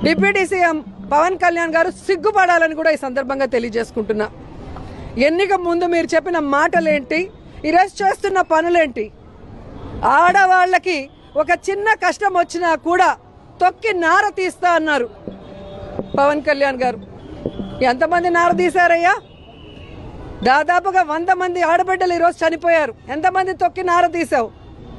deputy CM Pawan Kalyan గారు సిగ్గుపడాలని కూడా ఈ సందర్భంగా తెలియజేసుకుంటున్నా ఎన్నిక ముందు మీరు చెప్పిన మాటలేంటి ఈరోజు చేస్తున్న పనులేంటి ఆడవాళ్ళకి ఒక చిన్న కష్టం వచ్చినా కూడా తొక్కి నార తీస్తా అన్నారు పవన్ కళ్యాణ్ గారు ఎంతమంది నార తీశారయ్యా దాదాపుగా వంద మంది ఆడబిడ్డలు ఈరోజు చనిపోయారు ఎంతమంది తొక్కి నార తీసావు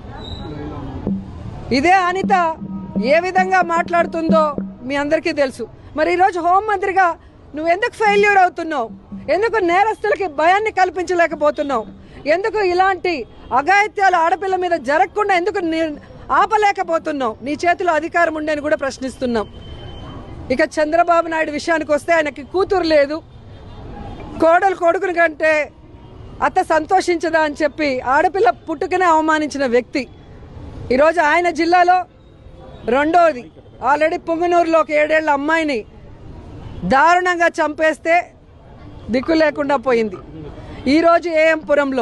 ఇదే అనిత ఏ విధంగా మాట్లాడుతుందో మీ అందరికీ తెలుసు మరి ఈరోజు హోంమంత్రిగా నువ్వు ఎందుకు ఫెయిల్యూర్ అవుతున్నావు ఎందుకు నేరస్తులకి భయాన్ని కల్పించలేకపోతున్నావు ఎందుకు ఇలాంటి అఘాయిత్యాలు ఆడపిల్ల మీద జరగకుండా ఎందుకు ని- ఆపలేకపోతున్నావు నీ చేతిలో అధికారం ఉండని కూడా ప్రశ్నిస్తున్నాం ఇక చంద్రబాబు నాయుడు విషయానికి వస్తే ఆయనకి కూతురు లేదు కోడలు కొడుకుని కంటే అత్త సంతోషించదా అని చెప్పి ఆడపిల్ల పుట్టుకనే అవమానించిన వ్యక్తి ఈరోజు ఆయన జిల్లాలో రెండోది ఆల్రెడీ పుంగనూరులో ఒక ఏడేళ్ల అమ్మాయిని దారుణంగా చంపేస్తే దిక్కు లేకుండా పోయింది ఈరోజు ఏఎంపురంలో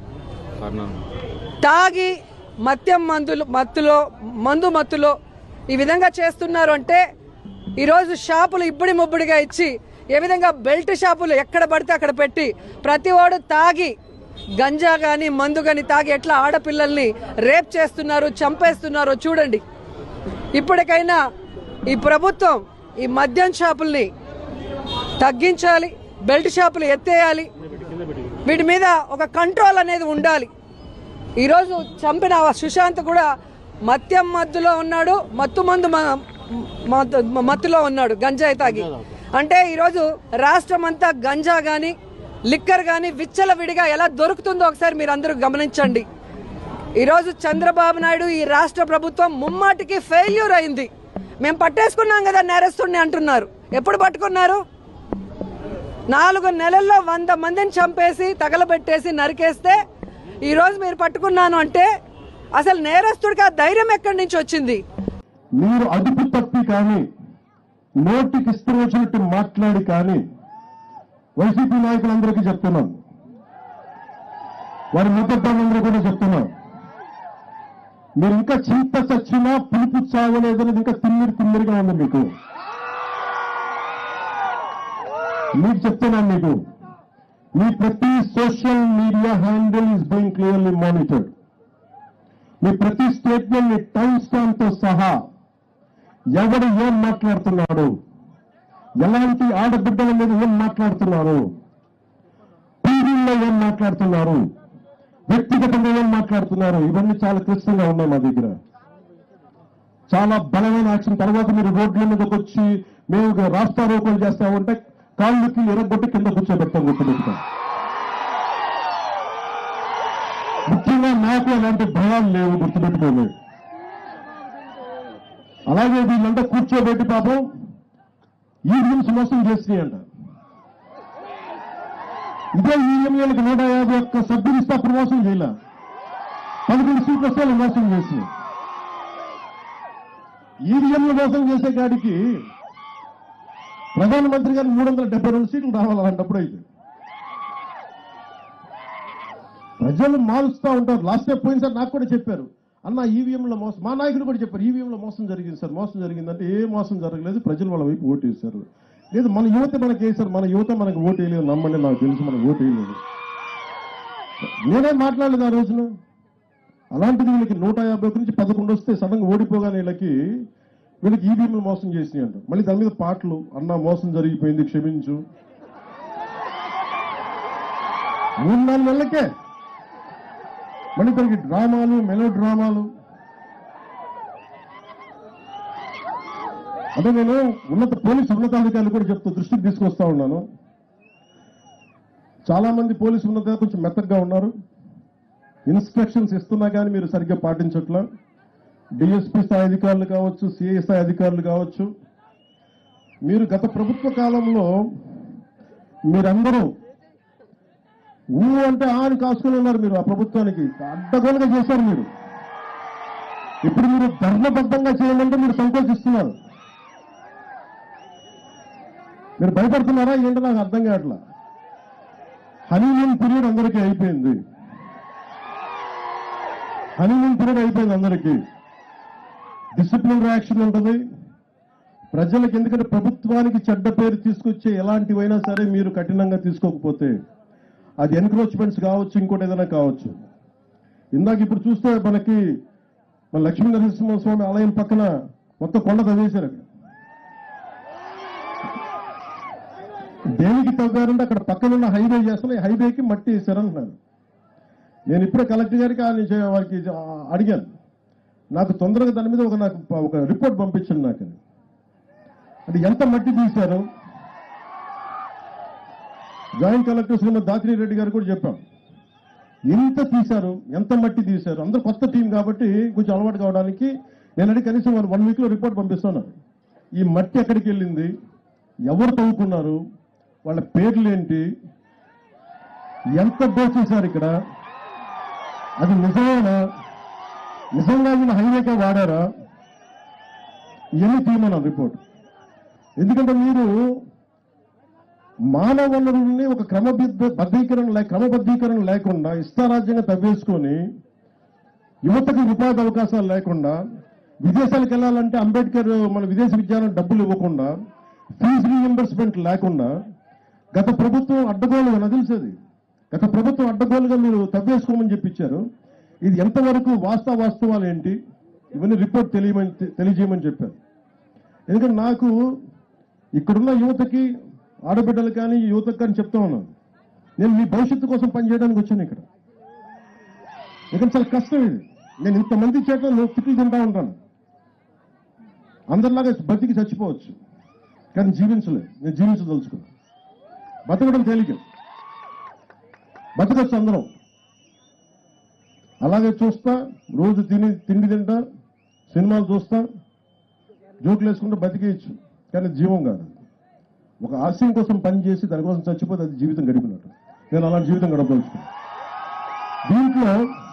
తాగి మద్యం మందులు మత్తులో మందు మత్తులో ఈ విధంగా చేస్తున్నారు అంటే ఈరోజు షాపులు ఇబ్బడి ముబ్బడిగా ఇచ్చి ఏ విధంగా బెల్ట్ షాపులు ఎక్కడ పడితే అక్కడ పెట్టి ప్రతి వాడు తాగి గంజా కానీ మందు కానీ తాగి ఎట్లా ఆడపిల్లల్ని రేప్ చేస్తున్నారు చంపేస్తున్నారో చూడండి ఇప్పటికైనా ఈ ప్రభుత్వం ఈ మద్యం షాపుల్ని తగ్గించాలి బెల్ట్ షాపులు ఎత్తేయాలి వీటి మీద ఒక కంట్రోల్ అనేది ఉండాలి ఈరోజు చంపిన ఆ సుశాంత్ కూడా మద్యం మత్తులో ఉన్నాడు మత్తు మందు మ- మత్తు- మత్తులో ఉన్నాడు గంజాయి తాగి అంటే ఈరోజు రాష్ట్రం అంతా గంజా కానీ లిక్కర్ కానీ విచ్చల విడిగా ఎలా దొరుకుతుందో ఒకసారి మీరు అందరూ గమనించండి ఈరోజు చంద్రబాబు నాయుడు ఈ రాష్ట్ర ప్రభుత్వం ముమ్మాటికి ఫెయిల్యూర్ అయింది మేము పట్టేసుకున్నాం కదా నేరస్తుడిని అంటున్నారు ఎప్పుడు పట్టుకున్నారు నాలుగు నెలల్లో వంద మందిని చంపేసి తగలబెట్టేసి నరికేస్తే ఈరోజు మీరు పట్టుకున్నాను అంటే అసలు నేరస్తుడికి ఆ ధైర్యం ఎక్కడి నుంచి వచ్చింది మీరు అదుపు తప్పి కానీ నోటికి ఇష్టం వచ్చినట్టు మాట్లాడి కానీ వైసీపీ నాయకులందరికీ చెప్తున్నాం వారి మిత్రులందరూ కూడా చెప్తున్నాం మీరు ఇంకా చింత చచ్చినా పిలుపు చావలేదనేది ఇంకా తిమ్మిరి తిమ్మిరిగా ఉంది మీకు మీకు చెప్తున్నాను మీకు మీ ప్రతి social media handle is being clearly monitored మీ ప్రతి స్టేట్మెంట్ ని టైం స్టాంప్ తో సహా ఎవడు ఏం మాట్లాడుతున్నాడు ఎలాంటి ఆడబిడ్డల మీద ఏం మాట్లాడుతున్నారు టీవీల్లో ఏం మాట్లాడుతున్నారు వ్యక్తిగతంగా ఏం మాట్లాడుతున్నారు ఇవన్నీ చాలా క్లిష్టంగా ఉన్నాయి మా దగ్గర చాలా బలమైన యాక్షన్ తర్వాత మీరు రోడ్ల మీదకి వచ్చి మేము రాస్తారోకోలు చేస్తామంటే కాళ్ళకి ఎరగొట్టి కింద కూర్చోబెడతాం గుర్తుపెట్టుతాం ముఖ్యంగా నాకు అలాంటి భయాలు లేవు గుర్తుపెట్టుకోండి అలాగే వీళ్ళంతా కూర్చోబెట్టి పాపం ఈవీఎంస్ మోసం చేసినాయి అంట ఇదే ఈవీఎంలకు నూట యాభై ఒక్క సభ్యులు ఇస్తే అప్పుడు మోసం చేయలే పదకొండు సీట్లు వస్తే వాళ్ళు మోసం చేసినాయి ఈవీఎంలు మోసం చేసే కాడికి ప్రధానమంత్రి గారు మూడు వందల డెబ్బై రెండు సీట్లు రావాలి అలాంటప్పుడు అయితే ప్రజలు మారుస్తూ ఉంటారు లాస్ట్ టైం పోయిన సార్ నాకు కూడా చెప్పారు అన్న ఈవీఎంలో మోసం మా నాయకుడు కూడా చెప్పారు ఈవీఎంలో మోసం జరిగింది సార్ మోసం జరిగిందంటే ఏ మోసం జరగలేదు ప్రజలు వాళ్ళ వైపు ఓటు వేశారు లేదు మన యువత మనకి వేశారు మన యువత మనకు ఓటు వేయలేదు నమ్మండి నాకు తెలుసు మనకు ఓటు వేయలేదు నేనే మాట్లాడలేదు ఆ రోజున అలాంటిది వీళ్ళకి నూట యాభై ఒకటి నుంచి పదకొండు వస్తే సడన్గా ఓడిపోగానే వీళ్ళకి వీళ్ళకి ఈవీఎంలు మోసం చేసినాయి అంట మళ్ళీ దాని మీద పాటలు అన్న మోసం జరిగిపోయింది క్షమించు మూడు నాలుగు నెలలకే మళ్ళీ దానికి డ్రామాలు మెలో డ్రామాలు అంటే నేను ఉన్నత పోలీసు ఉన్నతాధికారులు కూడా చెప్తూ దృష్టికి తీసుకొస్తా ఉన్నాను చాలా మంది పోలీసు ఉన్నత కొంచెం మెత్తగా ఉన్నారు ఇన్స్ట్రక్షన్స్ ఇస్తున్నా కానీ మీరు సరిగ్గా పాటించట్లా డిఎస్పీ స్థాయి అధికారులు కావచ్చు సిఐ స్థాయి అధికారులు కావచ్చు మీరు గత ప్రభుత్వ కాలంలో మీరందరూ ఊ అంటే ఆ అని కాసుకొని ఉన్నారు మీరు ఆ ప్రభుత్వానికి అడ్డగోలుగా చేశారు మీరు ఇప్పుడు మీరు ధర్మబద్ధంగా చేయాలంటే మీరు సంకోచిస్తున్నారు మీరు భయపడుతున్నారా ఏంటో నాకు అర్థం కావట్లా హనీమూన్ పీరియడ్ అందరికీ అయిపోయింది హనీమూన్ పీరియడ్ అయిపోయింది అందరికీ డిసిప్లిన్ రియాక్షన్ ఉంటుంది ప్రజలకు ఎందుకంటే ప్రభుత్వానికి చెడ్డ పేరు తీసుకొచ్చే ఎలాంటివైనా సరే మీరు కఠినంగా తీసుకోకపోతే అది ఎన్క్రోచ్మెంట్స్ కావచ్చు ఇంకోటి ఏదైనా కావచ్చు ఇందాక ఇప్పుడు చూస్తే మనకి మన లక్ష్మీ నరసింహస్వామి ఆలయం పక్కన మొత్తం కొండ తవ్వేశారు అక్కడ దేనికి తవ్వారంటే అక్కడ పక్కన ఉన్న హైవే చేస్తున్న ఈ హైవేకి మట్టి వేశారు అంటున్నారు నేను ఇప్పుడే కలెక్టర్ గారికి ఆయన చే- వారికి ఆ, అడిగాను నాకు తొందరగా దాని మీద ఒక నాకు ప- ఒక రిపోర్ట్ పంపించండి నాకు అంటే ఎంత మట్టి తీశారు జాయింట్ కలెక్టర్ శ్రీమతి దాత్రి రెడ్డి గారు కూడా చెప్పాం ఎంత తీశారు ఎంత మట్టి తీశారు అందరూ కొత్త టీం కాబట్టి కొంచెం అలవాటు కావడానికి నేను అడిగి కనీసం వన్ వీక్ లో రిపోర్ట్ పంపిస్తున్నాను ఈ మట్టి ఎక్కడికి వెళ్ళింది ఎవరు తవ్వుకున్నారు వాళ్ళ పేర్లు ఏంటి ఎంత దోచేశారు ఇక్కడ అది నిజమేనా నిజంగా ఈయన హైవేకే వాడారా ఇవన్నీ తీయమన్నాను రిపోర్ట్ ఎందుకంటే మీరు మానవ వనరుల్ని ఒక క్రమబద్ధ బద్ధీకరణ లే క్రమబద్ధీకరణ లేకుండా ఇష్టారాజ్యంగా తవ్వేసుకొని యువతకు ఉపాధి అవకాశాలు లేకుండా విదేశాలకు వెళ్ళాలంటే అంబేద్కర్ మన విదేశీ విద్యాలయం డబ్బులు ఇవ్వకుండా ఫీజు రీఎంబర్స్మెంట్ లేకుండా గత ప్రభుత్వం అడ్డగోలుగా నాకు తెలిసేది గత ప్రభుత్వం అడ్డగోలుగా మీరు తవ్వేసుకోమని చెప్పించారు ఇది ఎంతవరకు వాస్తవ వాస్తవాలు ఏంటి ఇవన్నీ రిపోర్ట్ తెలియమని తెలియజేయమని చెప్పారు ఎందుకంటే నాకు ఇక్కడున్న యువతకి ఆడబిడ్డలు కానీ యువతకు కానీ చెప్తా ఉన్నాను నేను మీ భవిష్యత్తు కోసం పనిచేయడానికి వచ్చాను ఇక్కడ ఇక్కడ చాలా కష్టం ఇది నేను ఇంతమంది చేత నేను తిట్లు తింటా ఉంటాను అందరిలాగా బతికి చచ్చిపోవచ్చు కానీ జీవించలే నేను జీవించదలుచుకున్నాను బతకడం తేలిక బతకచ్చు అందరం అలాగే చూస్తా రోజు తిని తిండి తింటా సినిమాలు చూస్తా జోకులు వేసుకుంటూ బతికేయచ్చు కానీ జీవం కాదు ఒక ఆశయం కోసం పనిచేసి దానికోసం చచ్చిపోతే అది జీవితం గడిపినట్టు నేను అలాంటి జీవితం గడపదలుచుకున్నాను దీంట్లో